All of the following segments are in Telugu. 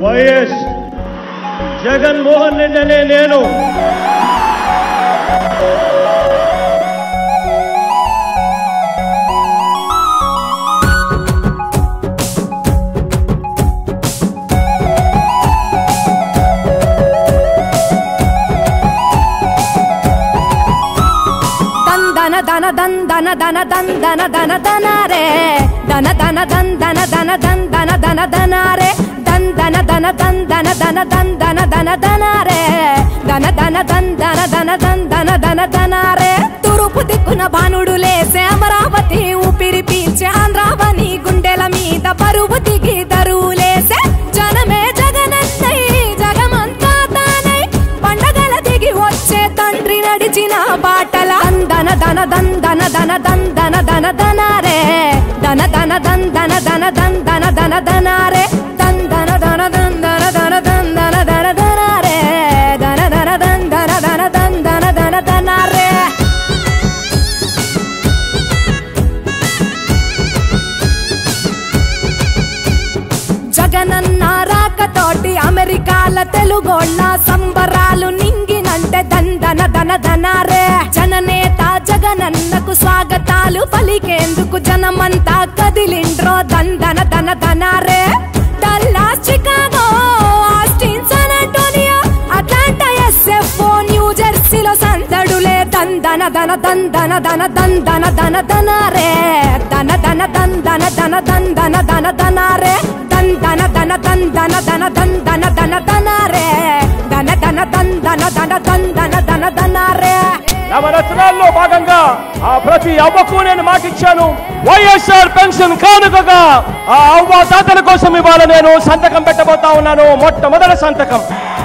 వైఎస్ జగన్మోహన్ రెడ్డి అనే నేను దందన దన దందన దన దందన దన దన రే దన దన దందన దన దందన దన దన రే దందన దన దందన దన దందన దన దన రే దన దన దందన దన దందన దన దన రే తూర్పు దిక్కున భానుడు లేసే అమరావతి ఊపిరి పీల్చే ఆంధ్రావని గుండెల మీద బరువు దిగి దరువు లేసే జనమే జగనన్నై జగమంతా తానై పండగల దిగి వచ్చే తండ్రి నడిచిన బాటల దందన దన దందన దన దందన దన దన రే దన దన దందన దన దందన దన దన రే దందన దన దందన దన దందన దన దన రే దన దన దందన దన దందన దన దన రే జగనన్న రాకతోటి అమెరికాల తెలుగోళ్ళ సంబరాలు నింగినంటే దందన దన దనారే జననేత జగనన్నకు స్వాగతాలు పలికేందుకు జనమంతా కదిలిండ్రో దందన దన దనారే Dallas Chicago Austin San Antonio Atlanta SFO న్యూ జెర్సీలో సందడులే దందన దన దందన దన దందన దన దన రే దన దన దందన దన దందన దన దన రే దందన దన దందన దన దందన దన దన రే దన దన దందన దన దందన దన దన రే నవరత్నాల్లో భాగంగా ఆ ప్రతి అవ్వకు నేను మాటిచ్చాను వైఎస్ఆర్ పెన్షన్ కానుకగా ఆ అవ్వ తాతల కోసం ఇవాళ నేను సంతకం పెట్టబోతా ఉన్నాను మొట్టమొదటి సంతకం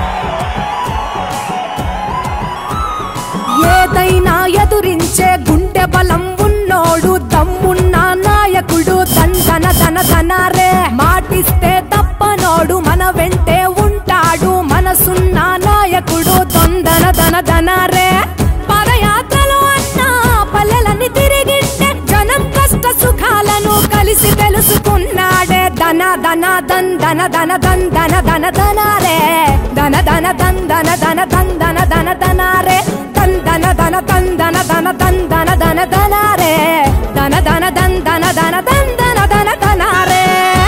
ఏదైనా ఎదురించే గుండె బలం ఉన్నోడు దమ్మున్న నాయకుడు దందన దన దనరే మాటిస్తే తప్పనోడు మన వెంటే ఉంటాడు మనసున్న నాయకుడు దొందన దన దనరే పదయాత్రలో అన్న పల్లెలని తిరిగింటే జనం కష్ట సుఖాలను కలిసి తెలుసుకున్నాడే దన దన దందన దన దందన దన దనరే దన దన దందన దన దందన దన దనరే దందన దన దందన దన దందన దన దనరే దన దన దందన దన దందన దన దనరే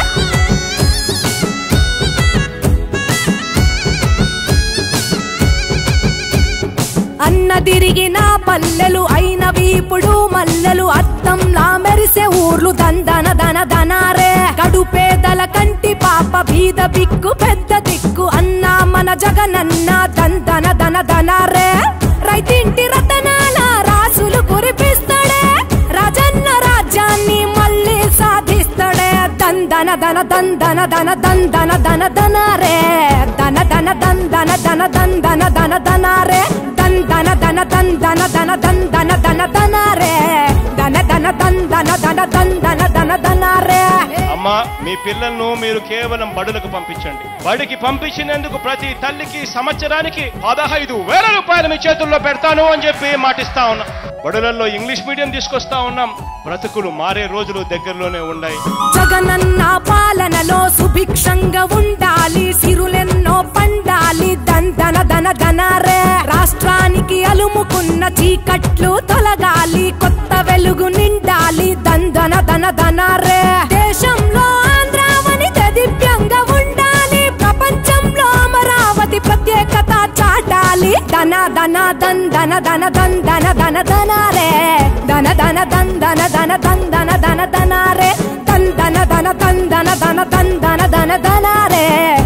అన్న తిరిగిన పల్లెలు అయినవి ఇప్పుడు మల్లెలు అద్దంలా మెరిసే ఊర్లు దందన దన దనారే కడుపేదల కంటి పాప బీద బిక్కు పెద్ద దిక్కు అన్న మన జగనన్న దందన దన దనారే రైతింటి రతనాల రాసులు కురిపిస్తాడే రాజన్న రాజ్యాన్ని మళ్ళీ సాధిస్తాడే దందన దన దందన దన దందన దన దనారే దన దన దందన దన దందన దన దనారే దందన దన దందన దన దందన దన దనారే దన దన దందన దన దందన దన దనారే అమ్మా మీ పిల్లలను మీరు కేవలం బడులకు పంపించండి బడికి పంపించినందుకు ప్రతి తల్లికి సంవత్సరానికి పదహైదు వేల రూపాయలు మీ చేతుల్లో పెడతాను అని చెప్పి మాటిస్తా ఉన్నా బడులలో ఇంగ్లీష్ మీడియం తీసుకొస్తా ఉన్నాం బ్రతుకులు మారే రోజులు దగ్గరలోనే ఉన్నాయి జగనన్న పాలనలో సుభిక్షంగా ఉండాలి సిరులెన్నో పండాలి దందన దన దనరే రాష్ట్రానికి అలుముకున్న చీకట్లు తొలగాలి కొత్త వెలుగు నిండాలి దందన దన దనరే దేశంలో ఆంధ్రావని దివ్యంగా ఉండాలి ప్రపంచంలో అమరావతి ప్రత్యేకత చాటాలి ధన ధన దందన ధన దందన ధన ధనారే ధన ధన దందన ధన దందన ధన ధనారే దందన ధన దందన ధన దందన ధన ధనారే